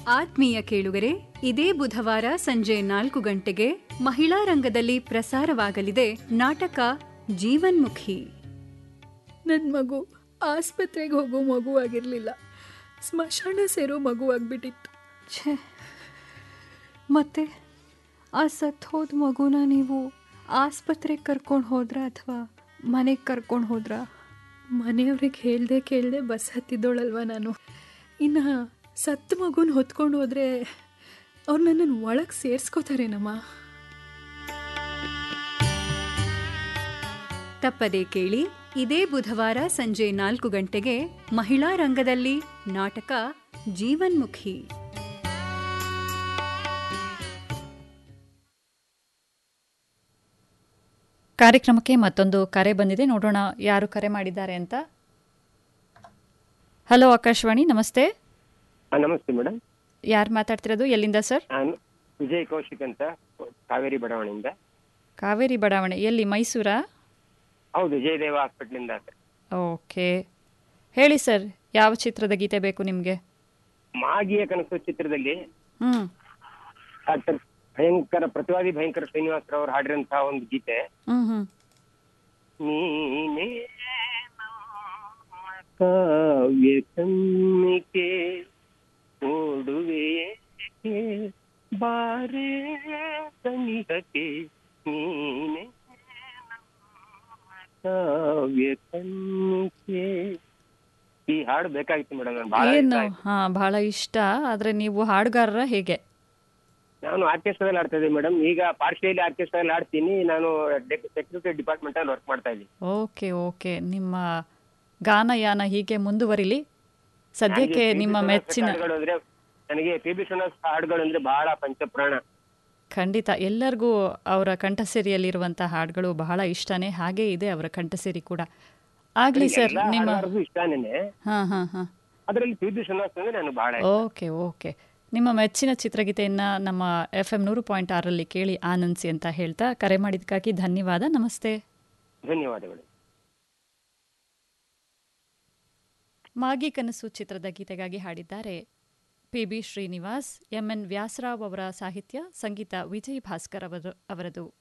ಆತ್ಮೀಯ ಕೇಳುಗರೆ ಇದೇ ಬುಧವಾರ ಸಂಜೆ ನಾಲ್ಕು ಗಂಟೆಗೆ ಮಹಿಳಾ ರಂಗದಲ್ಲಿ ಪ್ರಸಾರವಾಗಲಿದೆ ನಾಟಕ ಜೀವನ್ಮುಖಿ ನನ್ನ ಮಗು ಆಸ್ಪತ್ರೆಗೆ ಹೋಗೋ ಮಗುವಾಗಿರಲಿಲ್ಲ ಸ್ಮಶಾನ ಸೇರೋ ಮಗುವಾಗ್ಬಿಟ್ಟಿತ್ತು ಛೇ ಮತ್ತೆ ಆ ಸತ್ ಹೋದ ಮಗುನ ನೀವು ಆಸ್ಪತ್ರೆಗೆ ಕರ್ಕೊಂಡು ಹೋದ್ರಾ ಅಥವಾ ಮನೆಗೆ ಕರ್ಕೊಂಡು ಹೋದ್ರಾ ಮನೆಯವ್ರಿಗೆ ಹೇಳ್ದೆ ಕೇಳ್ದೆ ಬಸ್ ಹತ್ತಿದ್ದೋಳಲ್ವ ನಾನು ಇನ್ನು ಸತ್ತು ಮಗುನ ಹೊತ್ಕೊಂಡು ಹೋದರೆ ಅವ್ರು ನನ್ನನ್ನು ಒಳಗೆ ಸೇರಿಸ್ಕೋತಾರೇನಮ್ಮ ತಪ್ಪದೇ ಕೇಳಿ ಇದೇ ಬುಧವಾರ ಸಂಜೆ ನಾಲ್ಕು ಗಂಟೆಗೆ ಮಹಿಳಾ ರಂಗದಲ್ಲಿ ನಾಟಕ ಜೀವನ್ಮುಖಿ ಕಾರ್ಯಕ್ರಮಕ್ಕೆ ಮತ್ತೊಂದು ಕರೆ ಬಂದಿದೆ ನೋಡೋಣ ಯಾರು ಕರೆ ಮಾಡಿದ್ದಾರೆ ಅಂತ ಹಲೋ ಆಕಾಶವಾಣಿ ನಮಸ್ತೆ ಹಾ, ನಮಸ್ತೆ ಮೇಡಮ್ ಯಾರು ಮಾತಾಡ್ತಿರೋದು ಎಲ್ಲಿಂದ ಸರ್ ನಾನು ವಿಜಯ್ ಕೌಶಿಕ್ ಅಂತ ಕಾವೇರಿ ಬಡಾವಣೆಯಿಂದ ಕಾವೇರಿ ಬಡಾವಣೆ ಎಲ್ಲಿ ಮೈಸೂರಾ ಹೌದು ಜಯದೇವ ಹಾಸ್ಪಿಟ್ಲಿಂದ ಓಕೆ ಹೇಳಿ ಸರ್ ಯಾವ ಚಿತ್ರದ ಗೀತೆ ಬೇಕು ನಿಮಗೆ ಮಾಗಿಯ ಕನಸು ಚಿತ್ರದಲ್ಲಿ ಹ್ಞೂ ಡಾಕ್ಟರ್ ಭಯಂಕರ ಪ್ರತಿವಾದಿ ಭಯಂಕರ ಶ್ರೀನಿವಾಸರಾವ್ ಹಾಡಿರಂತಹ ಒಂದು ಗೀತೆ ಹ್ಞೂ ಹ್ಞೂ ನೀನೇ ನಮ್ಮ ಕಾವ್ಯ ಕನ್ನಿಕೆ ಓಡುವೆಯೇಕೆ ಬಾರೇ ಸನಿಹಕ್ಕೆ ನೀನೇ ನಮ್ಮ ಕಾವ್ಯ ಕನ್ನಿಕೆ ಈ ಹಾಡು ಬೇಕಾಗಿತ್ತು ಮೇಡಮ್ ನಾನು ಬಹಳ ಏನು ಇಷ್ಟ ಆಯ್ತು. ಹಾಂ ಭಾಳ ಇಷ್ಟ ಆದರೆ ನೀವು ಹಾಡುಗಾರರ ಹೇಗೆ ನಾನು ಆರ್ಕೆಸ್ಟ್ರಾದಲ್ಲಿ ಆಡ್ತಾ ಇದ್ದೀನಿ ಮೇಡಮ್ ಈಗ ಪಾರ್ಶಿಯಲಿ ಆರ್ಕೆಸ್ಟ್ರಾದಲ್ಲಿ ಆಡ್ತೀನಿ ನಾನು ಸೆಕ್ಯೂರಿಟಿ ಡಿಪಾರ್ಟ್ಮೆಂಟ್ ಅಲ್ಲಿ ವರ್ಕ್ ಮಾಡ್ತಾ ಇದ್ದೀನಿ ಓಕೆ ಓಕೆ ನಿಮ್ಮ ಗಾನಯಾನ ಹೀಗೆ ಮುಂದುವರಿಲಿ ಸದ್ಯಕ್ಕೆ ನನಗೆ ನಿಮ್ಮ ಪಿ. ಬಿ. ಮೆಚ್ಚಿನ ಶ್ರೀನಿವಾಸ ಹಾಡುಗಳು ಅಂದ್ರೆ ನನಗೆ ಪಿ ಬಿ ಶ್ರೀನಿವಾಸ ಹಾಡುಗಳು ಅಂದ್ರೆ ಬಹಳ ಪಂಚಪ್ರಾಣ ಖಂಡಿತ ಎಲ್ಲರಿಗೂ ಅವರ ಕಂಠಸಿರಿಯಲ್ಲಿರುವಂಥ ಹಾಡುಗಳು ಬಹಳ ಇಷ್ಟನೇ ಹಾಗೇ ಇದೆ ಅವರ ಕಂಠಸಿರಿ ಕೂಡ ಆಗಲಿ ಸರ್ ಎಲ್ಲ ನಿಮ್ಮ ಹಾಡುಗಾರರಿಗೂ ಇಷ್ಟನೇ ಹಾಂ ಹಾಂ ಹಾಂ ಅದರಲ್ಲಿ ಪಿ ಬಿ ಶ್ರೀನಿವಾಸ ಅಂದ್ರೆ ನಾನು ಬಹಳ ಇಷ್ಟ. ಓಕೆ ಓಕೆ ನಿಮ್ಮ ಮೆಚ್ಚಿನ ಚಿತ್ರಗೀತೆಯನ್ನು ನಮ್ಮ ಎಫ್ ಎಂ ನೂರು ಪಾಯಿಂಟ್ ಆರರಲ್ಲಿ ಕೇಳಿ ಆನಂದಿಸಿ ಅಂತ ಹೇಳ್ತಾ ಕರೆ ಮಾಡಿದ್ದಕ್ಕಾಗಿ ಧನ್ಯವಾದ ನಮಸ್ತೆ ಧನ್ಯವಾದಗಳು ಮಾಗಿ ಕನಸು ಚಿತ್ರದ ಗೀತೆಗಾಗಿ ಹಾಡಿದ್ದಾರೆ P B Srinivas M N Vyasarao ಅವರ ಸಾಹಿತ್ಯ ಸಂಗೀತ ವಿಜಯ್ ಭಾಸ್ಕರ್ ಅವರು ಅವರದು